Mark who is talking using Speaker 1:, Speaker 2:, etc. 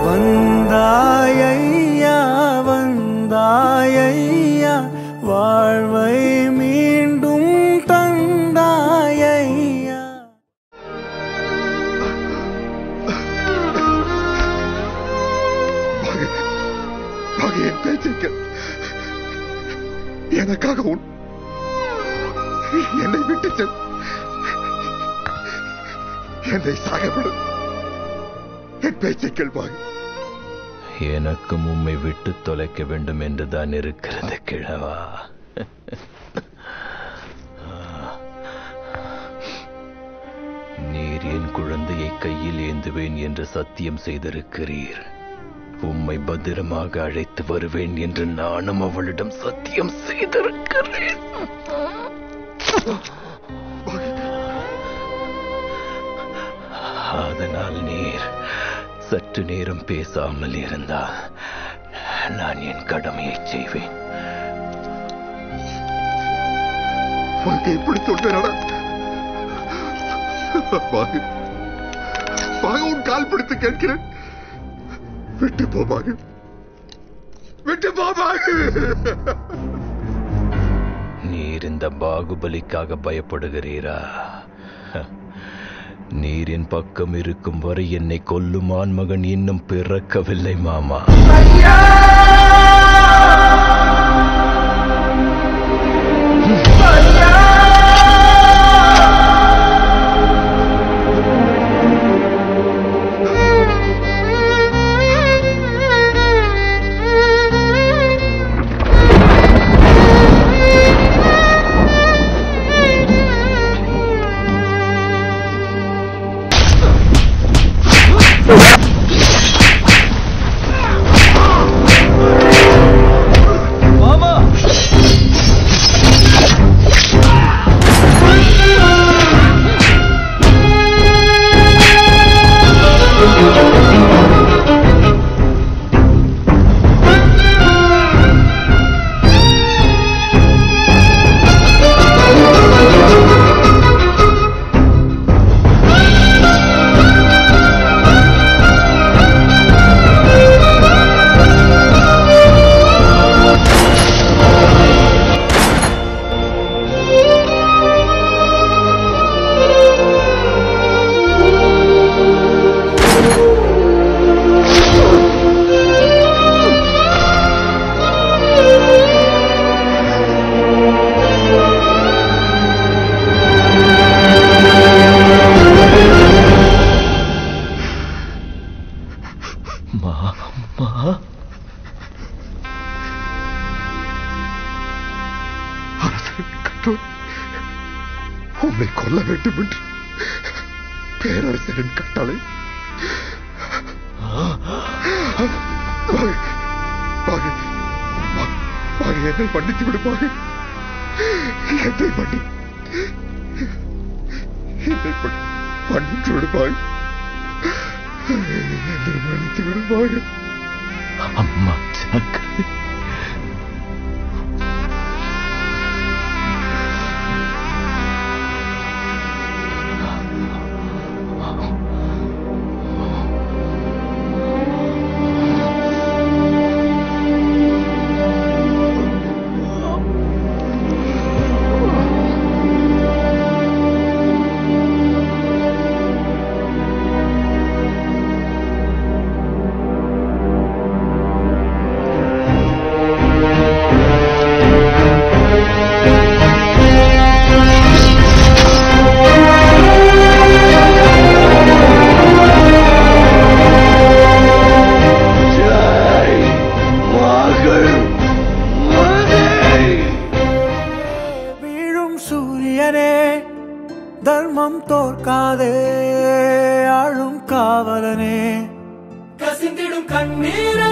Speaker 1: வந்தாயையா வந்தாயையா வாழ்வை மீண்டும் தந்தாயையா
Speaker 2: மகன் என் பேச்சைக்க எனக்காக உன் என்னை விட்டு செல் என்னை சாகவிடு என் பேச்சைக்கள் மகன்
Speaker 3: எனக்கும் உம்மை விட்டு தொலைக்க வேண்டும் என்றுதான் இருக்கிறது கிழவா நீர் என் குழந்தையை கையில் ஏந்துவேன் என்று சத்தியம் செய்திருக்கிறீர் உம்மை பத்திரமாக அழைத்து வருவேன் என்று நானும் அவளிடம் சத்தியம் செய்திருக்கிறேன் அதனால் நீர் சற்று நேரம் பேசாமல் இருந்தால் நான் என் கடமையை செய்வேன்
Speaker 2: உனக்கு எப்படி சொல்றேன் மகன் மகன் உன் கால் பிடித்து கேட்கிறேன் விட்டு போ மகன் விட்டு போ மகன்
Speaker 3: நீர் இந்த பாகுபலிக்காக பயப்படுகிறீரா ஹ. நீர் என் பக்கம் இருக்கும் வரை என்னை கொல்லும் ஆண்மகன் இன்னும் பிறக்கவில்லை மாமா மாமா
Speaker 2: அரசன் கற்றோன் உன்னை கொல்ல வேண்டும் என்று பேரரசரின் கட்டளை மகன், மகன், மகன், மகன், என்னை மன்னித்து விடு மகன் என்னை மன்னி என்னை மன்னி- மன்னித்து விடு மகன் என்னை மன்னித்து விடு மகன்
Speaker 3: அம்மா ஜாக்கிரதை
Speaker 1: வீழும் சூரியனே தர்மம் தோற்காதே ஆளும் காவலனே கசிந்திடும் கண்ணீரே